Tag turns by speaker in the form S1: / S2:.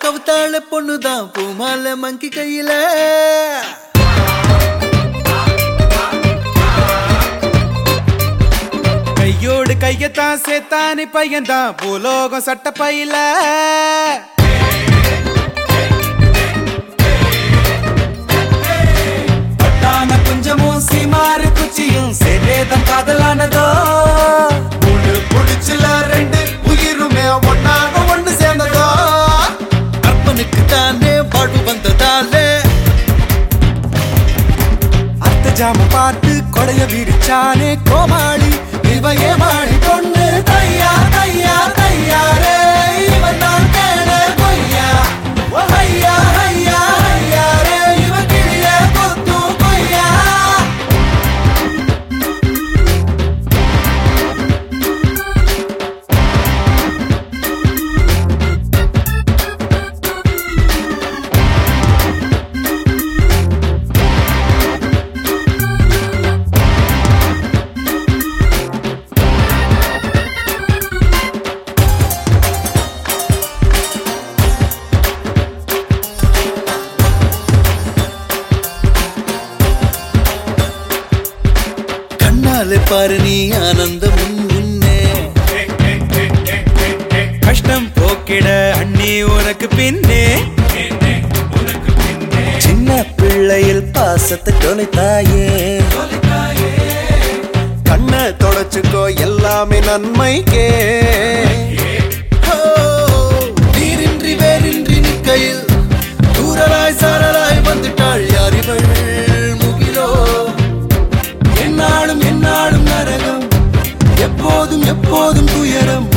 S1: கவுத்தாழ பொண்ணுதான் பூமால மங்கி கையில
S2: கையோடு கையத்தான் சேத்தானி பையன்தான் பூலோகம் சட்ட பையில பட்டான குஞ்சமும் சீமாறு குச்சியும் சேரேதம் காதலானதோ
S1: ஒண்ணு புடிச்சுல ரெண்டு உயிருமே ஒன்னாக ஒண்ணு சேர்ந்ததோ அப்பனுக்கு தானே வாழ்வு வந்ததாலே
S2: அத்த ஜாம பார்த்து கொடைய விரிச்சானே கோமாளி
S1: இவையே மாடி பொண்ணு தையா தையா தையாரே இவன் தான் கேட கொய்யா ஓ ஐயா ஐயா ஐயா ரே இவ கிளிய கொத்து கொய்யா கண்ணாலே பாரு நீ ஆனந்தம் உன் முன்னே
S2: கஷ்டம் போக்கிட அண்ணி உனக்கு பின்னே
S1: சின்ன பிள்ளையில் பாசத்தை தொலைத்தாயே கண்ணை தொடச்சுக்கோ எல்லாமே நன்மைக்கே ஓ, நீரின்றி வேரின்றி நிற்கையில் தூரராய் சாரராய் வந்துட்டாள் யார் இவள் முகிலோ என்னாலும் என்னாலும் நரகம் எப்போதும் எப்போதும் துயரம்